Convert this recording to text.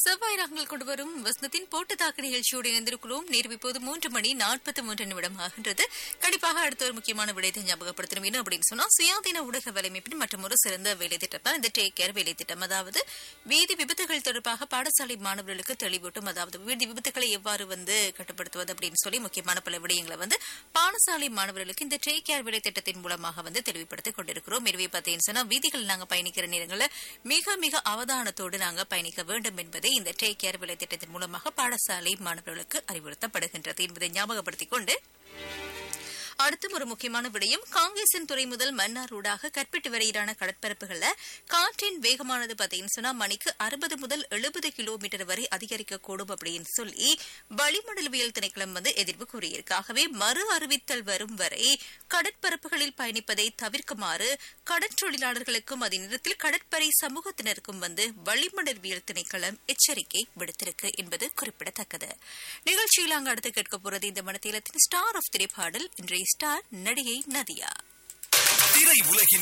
செவ்வாய் ராகங்கள் கொண்டு வரும் வசந்தத்தின் போட்டு தாக்கு நிகழ்ச்சியோடு இணைந்திருக்கிறோம் நேரம் இப்போது மூன்று மணி நாற்பத்தி மூன்று நிமிடம் ஆகின்றது கண்டிப்பாக அடுத்த ஒரு முக்கியமான விடயத்தை ஞாபகப்படுத்தணும் என்ன அப்படின்னு சொன்னா சுயாதீன ஊடக வலைமைப்பின் மற்றும் ஒரு சிறந்த வேலை திட்டம் தான் இந்த டேக் கேர் வேலை திட்டம் அதாவது வீதி விபத்துகள் தொடர்பாக பாடசாலை மாணவர்களுக்கு தெளிவூட்டும் அதாவது வீதி விபத்துகளை எவ்வாறு வந்து கட்டுப்படுத்துவது அப்படின்னு சொல்லி முக்கியமான பல விடயங்களை வந்து பாடசாலை மாணவர்களுக்கு இந்த டேக் கேர் வேலை திட்டத்தின் மூலமாக வந்து தெளிவுபடுத்திக் கொண்டிருக்கிறோம் எனவே பார்த்தீங்கன்னு சொன்னா வீதிகள் நாங்க பயணிக்கிற நேரங்களில் மிக மிக அவதானத்தோடு நாங்க பயணிக்க வேண்டும் என்பதை இந்த டேக் கேர் விலை திட்டத்தின் மூலமாக பாடசாலை மாணவர்களுக்கு அறிவுறுத்தப்படுகின்றது என்பதை ஞாபகப்படுத்திக் கொண்டு அடுத்தும் ஒரு முக்கியமான விடயம் காங்கிரசின் துறை முதல் மன்னார் ஊடாக கற்பிட்டு வரையிலான கடற்பரப்புகள்ல காற்றின் வேகமானது பார்த்தீங்கன்னு சொன்னா மணிக்கு அறுபது முதல் எழுபது கிலோமீட்டர் வரை அதிகரிக்கக்கூடும் அப்படின்னு சொல்லி வளிமண்டலவியல் திணைக்களம் வந்து எதிர்ப்பு கூறியிருக்கு ஆகவே மறு அறிவித்தல் வரும் வரை கடற்பரப்புகளில் பயணிப்பதை தவிர்க்குமாறு கடற்றொழிலாளர்களுக்கும் அதே நேரத்தில் கடற்படை சமூகத்தினருக்கும் வந்து வளிமண்டலவியல் திணைக்களம் எச்சரிக்கை விடுத்திருக்கு என்பது குறிப்பிடத்தக்கது நிகழ்ச்சியில் அங்கு அடுத்து கேட்க போறது இந்த மனத்தீலத்தின் ஸ்டார் ஆஃப் திரைப்பாடல் இன்றைய ஸ்டார் நடிகை நதியா திரை உலகின்